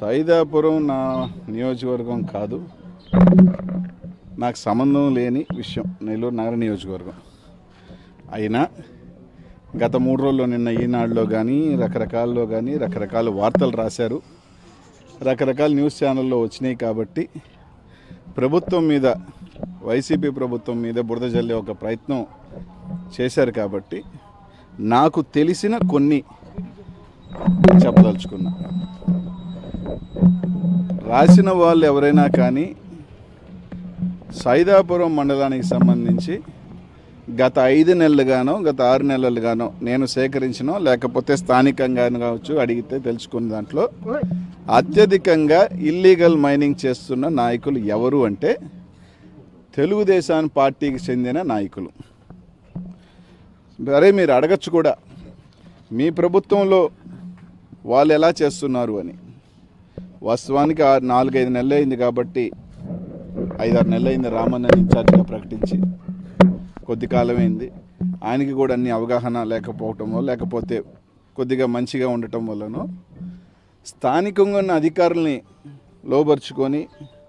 సైదాపురం నా నియోజకవర్గం కాదు నాకు సంబంధం లేని విషయం నెల్లూరు నగర నియోజకవర్గం అయినా గత మూడు రోజుల్లో నిన్న ఈనాడులో కానీ రకరకాల్లో కానీ రకరకాల వార్తలు రాశారు రకరకాల న్యూస్ ఛానల్లో వచ్చినాయి కాబట్టి ప్రభుత్వం మీద వైసీపీ ప్రభుత్వం మీద బురద జల్లే ఒక ప్రయత్నం చేశారు కాబట్టి నాకు తెలిసిన కొన్ని చెప్పదలుచుకున్నా రాసిన వాళ్ళు ఎవరైనా కానీ సైదాపురం మండలానికి సంబంధించి గత ఐదు నెలలుగానో గత ఆరు నెలలుగానో నేను సేకరించినో లేకపోతే స్థానికంగా కావచ్చు అడిగితే తెలుసుకున్న దాంట్లో అత్యధికంగా ఇల్లీగల్ మైనింగ్ చేస్తున్న నాయకులు ఎవరు అంటే తెలుగుదేశం పార్టీకి చెందిన నాయకులు అరే మీరు అడగచ్చు కూడా మీ ప్రభుత్వంలో వాళ్ళు ఎలా చేస్తున్నారు అని వాస్తవానికి ఆ నాలుగైదు నెలలు అయింది కాబట్టి ఐదారు నెలలు అయింది రామన్న ఇన్ఛార్జిగా ప్రకటించి కొద్ది కాలమైంది ఆయనకి కూడా అన్ని అవగాహన లేకపోవటమో లేకపోతే కొద్దిగా మంచిగా ఉండటం వల్లనో స్థానికంగా ఉన్న అధికారుల్ని లోబరుచుకొని